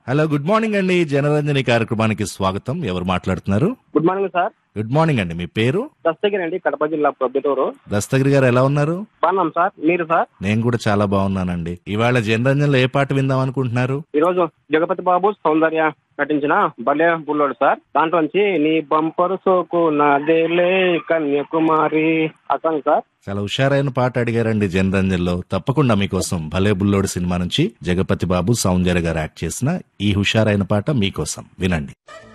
hello good morning అండి జనరంజని కార్యక్రమానికి స్వాగతం ఎవరు మాట్లాడుతున్నారు good morning sir good morning అండి మీ పేరు దస్తగిరి అండి కడప జిల్లా ప్రొద్దుటూరు దస్తగిరి గారు ఎలా ఉన్నారు బాగున్నాం సార్ మీరు సార్ నేను కూడా చాలా బాగున్నానండి ఇవాళ జనరంజన్లో ఏ పాట విందాం అనుకుంటున్నారు ఈ రోజు జగపతి బాబు సౌందర్య నటించిన బలే బుల్లోడు సార్ దాంట్లోంచి నీ బంపరు సోకు నాదేలే కన్యాకుమారి ఆ సాంగ్ సార్ చాలా హుషారైన పాట అడిగారండి జనరంజన్లో తప్పకుండా మీకోసం భలే బుల్లోడు సినిమా నుంచి జగపతి బాబు సౌందర్య గారు యాక్ట్ చేసిన ఈ హుషారైన పాట మీకోసం వినండి